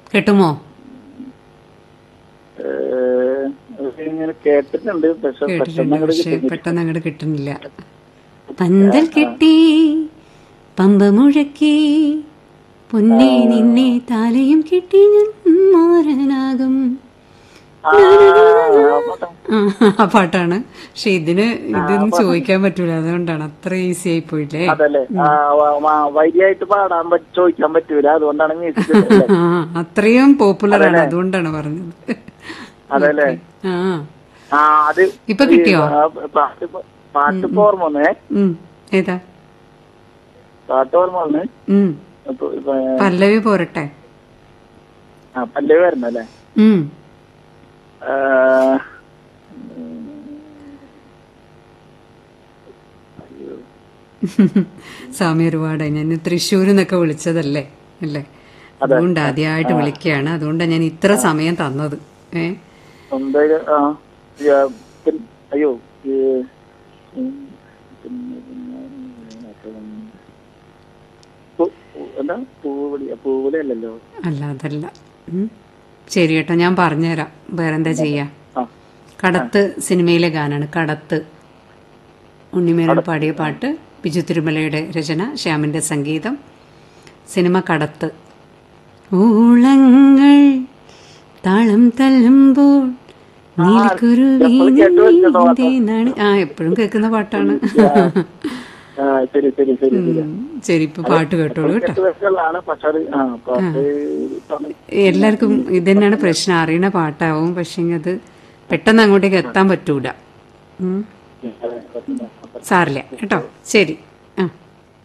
കിട്ടുമോ ഏഹ്, അത് ഇങ്ങനെ കേട്ടിട്ടുണ്ട് പക്ഷെ പെട്ടെന്ന് കേട്ടിട്ടുണ്ട് അങ്ങോട്ട് പക്ഷെ കിട്ടുന്നില്ല. പെട്ടെന്ന് അങ്ങോട്ട് കിട്ടുന്നില്ല പന്തൽ കെട്ടി പമ്പ മുഴക്കി പൊന്നെ നിന്നെ താലയും കെട്ടി ഞാൻ മോരനാകും ആ, ആ പാട്ടാ. ആ, ആ പാട്ടാണ് പക്ഷെ ഇതിന് ഇതൊന്നും ചോദിക്കാൻ പറ്റൂല അതുകൊണ്ടാണ് അത്ര ഈസി ആയി പോയില്ലേ അതല്ലേ ആ, വ- വ- വരിയായിട്ട് പാടാൻ പറ്റ ചോദിക്കാൻ പറ്റൂല അതുകൊണ്ടാണ് മ്യൂസിക് ആ അത്രയും പോപ്പുലർ ആണ് അതുകൊണ്ടാണ് പറഞ്ഞത് അതല്ലേ ആ ആ അത് ഇപ്പൊ കിട്ടിയോ ആ, പാട്ട് ഇപ്പൊ- പാട്ട് ഇപ്പൊ ഓർമ്മ വന്നേ ഉം ഏതാ പാട്ട് ഓർമ്മ വന്ന് ഉം ഇപ്പൊ ഇപ്പൊ, പല്ലവി പോരട്ടെ ആ പല്ലേ വരുന്നല്ലേ ഉം സ്വാമി ഒരുപാടായി ഞാൻ തൃശ്ശൂരിൽ നിന്നൊക്കെ വിളിച്ചതല്ലേ അല്ലേ അതുകൊണ്ട് ആദ്യമായിട്ട് വിളിക്കുകയാണ് അതുകൊണ്ടാണ് ഞാൻ ഇത്ര സമയം തന്നത് ഏ എന്തായാലും ആ യ, പിൻ- അയ്യോ ഈ, ഉം, പിന്നെ, പിന്നെ, പൂ- എന്താ പൂവിളി പൂവിളി അല്ലല്ലോ അല്ല അതല്ല ഉം. ശരി കേട്ടോ ഞാൻ പറഞ്ഞുതരാം വേറെന്താ ചെയ്യാ ആ കടത്ത് സിനിമയിലെ ഗാനാണ് കടത്ത് ഉണ്ണിമേനോൻ പാടിയ പാട്ട് ബിജു തിരുമലയുടെ രചന ശ്യാമിന്റെ സംഗീതം സിനിമ കടത്ത് ഊളങ്ങൾ താളം തല്ലുമ്പോൾ നീലക്കുരുവി നിന്നീന്തിനാണ്. ആ എപ്പോഴും കേൾക്കുന്ന പാട്ടാണ് ആ ശരി ശരി ശരി ശരി ഉം. ശരി ഇപ്പൊ പാട്ട് കേട്ടോളൂ കേട്ടോ എട്ട് വയസ്സുള്ളതാണ് പക്ഷെ അത് ആ പാട്ട് സമയം- എല്ലാവർക്കും ഇതന്നെയാണ് പ്രശ്നം അറിയണ പാട്ടാവും പക്ഷെ അത് പെട്ടെന്ന് അങ്ങോട്ടേക്ക് എത്താൻ പറ്റൂല ഉം. സാറില്ല കേട്ടോ ശരി